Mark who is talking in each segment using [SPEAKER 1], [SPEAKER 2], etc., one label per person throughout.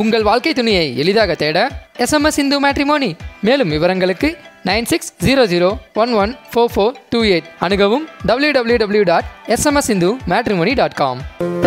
[SPEAKER 1] உங்கள் வாழ்க்கை துணையை எளிதாக தேட எஸ்எம்எஸ் இந்து மேட்ரிமோனி மேலும் விவரங்களுக்கு nine six zero zero one one four four two eight அணுகவும் W W W dot SMS Hindu matrimony dot com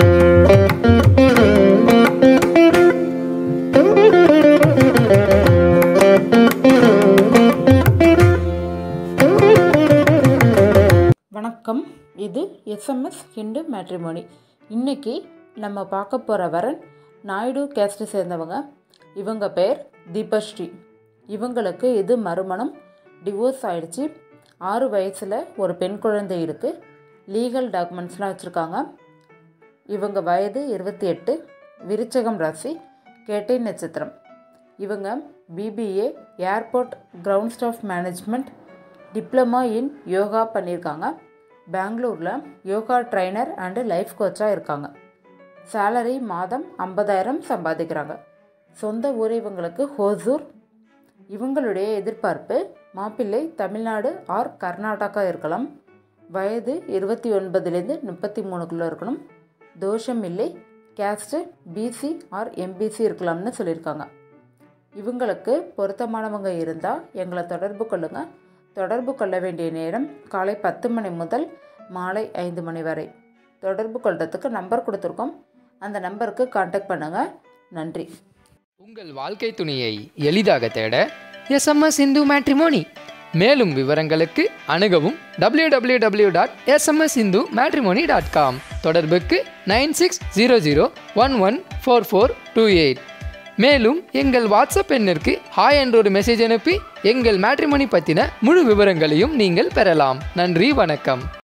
[SPEAKER 2] வணக்கம் இது எஸ்எம்எஸ் ஹிண்டு மேட்ரிமோனி இன்னைக்கு நம்ம பார்க்க போகிற வரன் நாயுடு கேஸ்ட்டை சேர்ந்தவங்க இவங்க பேர் தீபஸ்ரீ இவங்களுக்கு இது மறுமணம் டிவோர்ஸ் ஆயிடுச்சு ஆறு வயசில் ஒரு பெண் குழந்தை இருக்குது லீகல் டாக்குமெண்ட்ஸ்லாம் வச்சுருக்காங்க இவங்க வயது இருபத்தி எட்டு விருச்சகம் ராசி கேட்டை நட்சத்திரம் இவங்க BBA airport ground staff management diploma in yoga பண்ணியிருக்காங்க பெங்களூரில் யோகா ட்ரைனர் அண்டு லைஃப் கோச்சாக இருக்காங்க சேலரி மாதம் ஐம்பதாயிரம் சம்பாதிக்கிறாங்க சொந்த ஊர் இவங்களுக்கு ஹோசூர் இவங்களுடைய எதிர்பார்ப்பு மாப்பிள்ளை தமிழ்நாடு ஆர் கர்நாடகா இருக்கலாம் வயது இருபத்தி ஒன்பதுலேருந்து முப்பத்தி மூணுக்குள்ளே இருக்கணும் தோஷம் இல்லை கேஸ்ட்டு பிசி ஆர் எம்பிசி இருக்கலாம்னு சொல்லியிருக்காங்க இவங்களுக்கு பொருத்தமானவங்க இருந்தால் எங்களை தொடர்பு கொள்ளுங்கள் தொடர்பு கொள்ள வேண்டிய நேரம் காலை பத்து மணி முதல் மாலை ஐந்து மணி வரை தொடர்பு கொள்றதுக்கு நம்பர் கொடுத்துருக்கோம் அந்த நம்பருக்கு காண்டாக்ட் பண்ணுங்கள் நன்றி
[SPEAKER 1] உங்கள் வாழ்க்கை துணையை எளிதாக தேட எஸ்எம்எஸ் இந்து மேட்ரிமோனி மேலும் விவரங்களுக்கு அணுகவும் W W W dot SMS Hindu matrimony dot com தொடர்புக்கு nine six zero zero one one four four two eight மேலும் எங்கள் வாட்ஸ்அப் எண்ணிற்கு ஹாய் என்ற ஒரு மெசேஜ் அனுப்பி எங்கள் மேட்ரிமோனி பற்றின முழு விவரங்களையும் நீங்கள் பெறலாம் நன்றி வணக்கம்